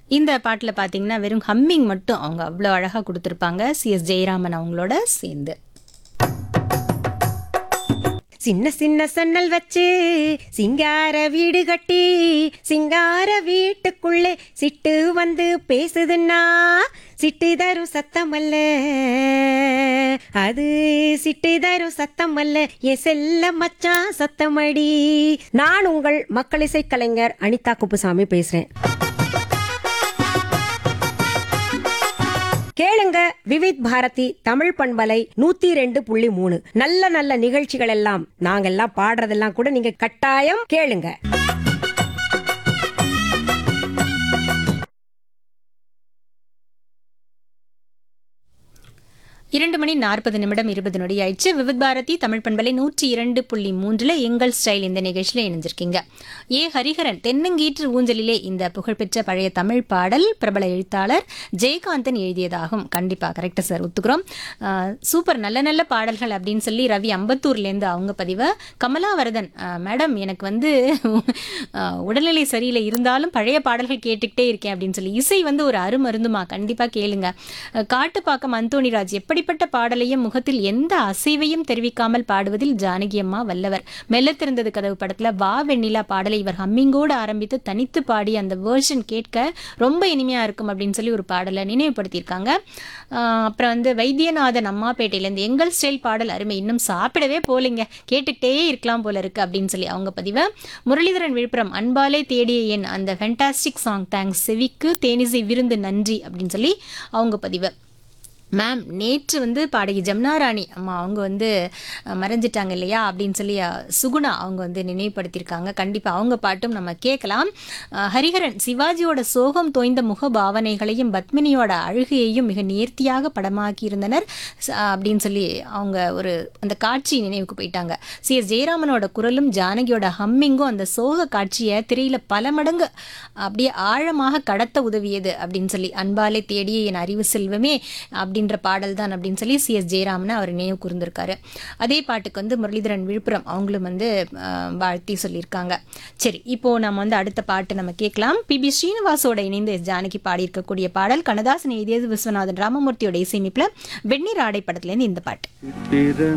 இந்த பாட்டில் பார்த்தீங்கன்னா வெறும் ஹம்மிங் மட்டும் அவங்க அவ்வளோ அழகாக கொடுத்துருப்பாங்க சிஎஸ் ஜெயராமன் அவங்களோட சேர்ந்து சின்ன சின்ன சன்னல் வச்சு சிங்கார வீடு கட்டி சிங்கார வீட்டுக்குள்ளே சிட்டு வந்து பேசுதுன்னா சிட்டு தரும் சத்தம் அல்ல அது சிட்டு தரும் சத்தம் அல்ல என் செல்ல மச்சான் சத்தமடி நான் உங்கள் மக்கள் இசை கலைஞர் அனிதா குப்புசாமி பேசுறேன் கேளுங்க விவித் பாரதி தமிழ் பண்பலை நூத்தி ரெண்டு புள்ளி மூணு நல்ல நல்ல நிகழ்ச்சிகள் எல்லாம் நாங்கெல்லாம் பாடுறதெல்லாம் கூட நீங்க கட்டாயம் கேளுங்க இரண்டு மணி நாற்பது நிமிடம் இருபது நொடி ஆயிடுச்சு விவித் பாரதி தமிழ் பண்பலை நூற்றி இரண்டு புள்ளி மூன்றில் எங்கள் ஸ்டைல் இந்த நிகழ்ச்சியில் இணைஞ்சிருக்கீங்க ஏ ஹரிஹரன் தென்னங்கீற்று ஊஞ்சலிலே இந்த புகழ்பெற்ற பழைய தமிழ் பாடல் பிரபல எழுத்தாளர் ஜெயகாந்தன் எழுதியதாகும் கண்டிப்பாக கரெக்டாக சார் ஒத்துக்கிறோம் ஆஹ், சூப்பர் நல்ல நல்ல பாடல்கள் அப்படின்னு சொல்லி ரவி அம்பத்தூர்லேருந்து அவங்க பதிவை கமலாவரதன் ஆஹ், மேடம் எனக்கு வந்து ஆஹ், உடல்நிலை சரியில்லை இருந்தாலும் பழைய பாடல்கள் கேட்டுக்கிட்டே இருக்கேன் அப்படின்னு சொல்லி இசை வந்து ஒரு அருமருந்துமா கண்டிப்பாக கேளுங்க அஹ், காட்டுப்பாக்கம் அந்தோணிராஜ் எப்படிப்பட்ட பாடலையும் முகத்தில் எந்த அசைவையும் தெரிவிக்காமல் பாடுவதில் ஜானகி அம்மா வல்லவர் மெல்ல திறந்தது கதவு படத்துல வா வெண்ணிலா பாடலை இவர் ஹம்மிங்கோடு ஆரம்பித்து தனித்து பாடி அந்த வேர்ஷன் கேட்க ரொம்ப இனிமையா இருக்கும் அப்படின்னு சொல்லி ஒரு பாடலை நினைவுபடுத்தியிருக்காங்க ஆஹ், அப்புறம் வந்து வைத்தியநாதன் அம்மாப்பேட்டையிலேருந்து எங்கள் ஸ்டைல் பாடல் அருமை இன்னும் சாப்பிடவே போலிங்க கேட்டுக்கிட்டே இருக்கலாம் போல இருக்கு அப்படின்னு சொல்லி அவங்க பதிவை முரளிதரன் விழுப்புரம் அன்பாலே தேடிய என் அந்த ஃபென்டாஸ்டிக் சாங் தேங்க்ஸ் செவிக்கு தேனிசை விருந்து நன்றி அப்படின்னு சொல்லி அவங்க பதிவு மேம் நேற்று வந்து பாடகி ஜமுனா ராணி அம்மா அவங்க வந்து அஹ், மறைஞ்சிட்டாங்க இல்லையா அப்படின்னு சொல்லி அஹ், சுகுணா அவங்க வந்து நினைவுபடுத்தியிருக்காங்க கண்டிப்பாக அவங்க பாட்டும் நம்ம கேட்கலாம் அஹ், ஹரிஹரன் சிவாஜியோட சோகம் தோய்ந்த முக பாவனைகளையும் பத்மினியோட அழுகையையும் மிக நேர்த்தியாக படமாக்கி இருந்தனர் ச- அப்படின்னு சொல்லி அவங்க ஒரு அந்த காட்சி நினைவுக்கு போயிட்டாங்க சி எஸ் ஜெயராமனோட குரலும் ஜானகியோட ஹம்மிங்கும் அந்த சோக காட்சியை திரையில பல மடங்கு அப்படியே ஆழமாக கடத்த உதவியது அப்படின்னு சொல்லி அன்பாலே தேடிய என் அறிவு செல்வமே அப்படின்ற பாடல் தான் அப்படின்னு சொல்லி சி எஸ் ஜெயராமன் அவர் நினைவு கூர்ந்திருக்காரு அதே பாட்டுக்கு வந்து முரளிதரன் விழுப்புரம் அவங்களும் வந்து ஆஹ், வாழ்த்தி சொல்லியிருக்காங்க சரி இப்போ நம்ம வந்து அடுத்த பாட்டு நம்ம கேட்கலாம் பி பி ஸ்ரீனிவாசோட இணைந்து எஸ் ஜானகி பாடியிருக்கக்கூடிய பாடல் கண்ணதாசன் எழுதியது விஸ்வநாதன் ராமமூர்த்தியோட இசையமைப்பில் வெந்நீர் ஆடை படத்துலேருந்து இந்த பாட்டு திறன்